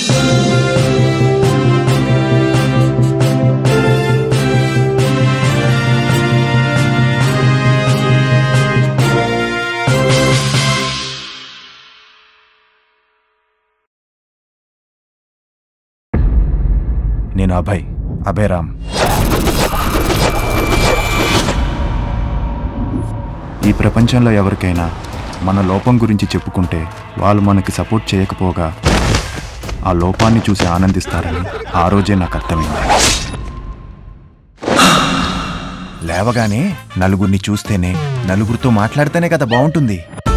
నేను అభయ్ అభయ్ రామ్ ఈ ప్రపంచంలో ఎవరికైనా మన లోపం గురించి చెప్పుకుంటే వాళ్ళు మనకి సపోర్ట్ చేయకపోగా ఆ లోపాన్ని చూసి ఆనందిస్తారని ఆ రోజే నాకు అర్థమైంది లేవగానే నలుగురిని చూస్తేనే నలుగురితో మాట్లాడితేనే కదా బాగుంటుంది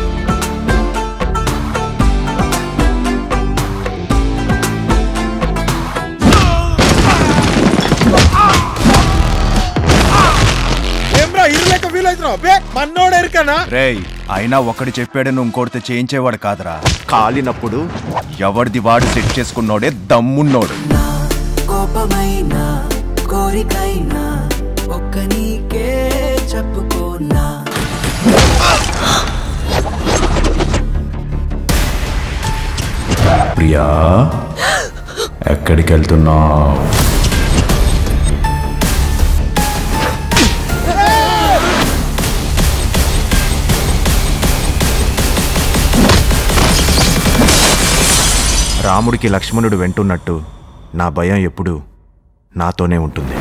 ఏమ్రా ఇరులేక వీలైతున్నావు బే మన్నోడు ఎరికనా రేయ్ అయినా ఒకటి చెప్పాడని ఇంకోటితో చేయించేవాడు కాదురా కాలినప్పుడు ఎవరిది వాడు సెట్ చేసుకున్నోడే దమ్మున్నోడు కోపమైనా కోరికైనా ఒక్క నీకే చెప్పుకోనా ప్రియా ఎక్కడికి వెళ్తున్నావు రాముడికి లక్ష్మణుడు వెంటున్నట్టు నా భయం ఎప్పుడు నాతోనే ఉంటుంది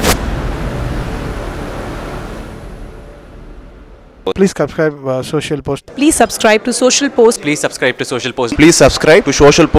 please subscribe social post Please subscribe to Social Post. Please subscribe to Social Post. Please subscribe to social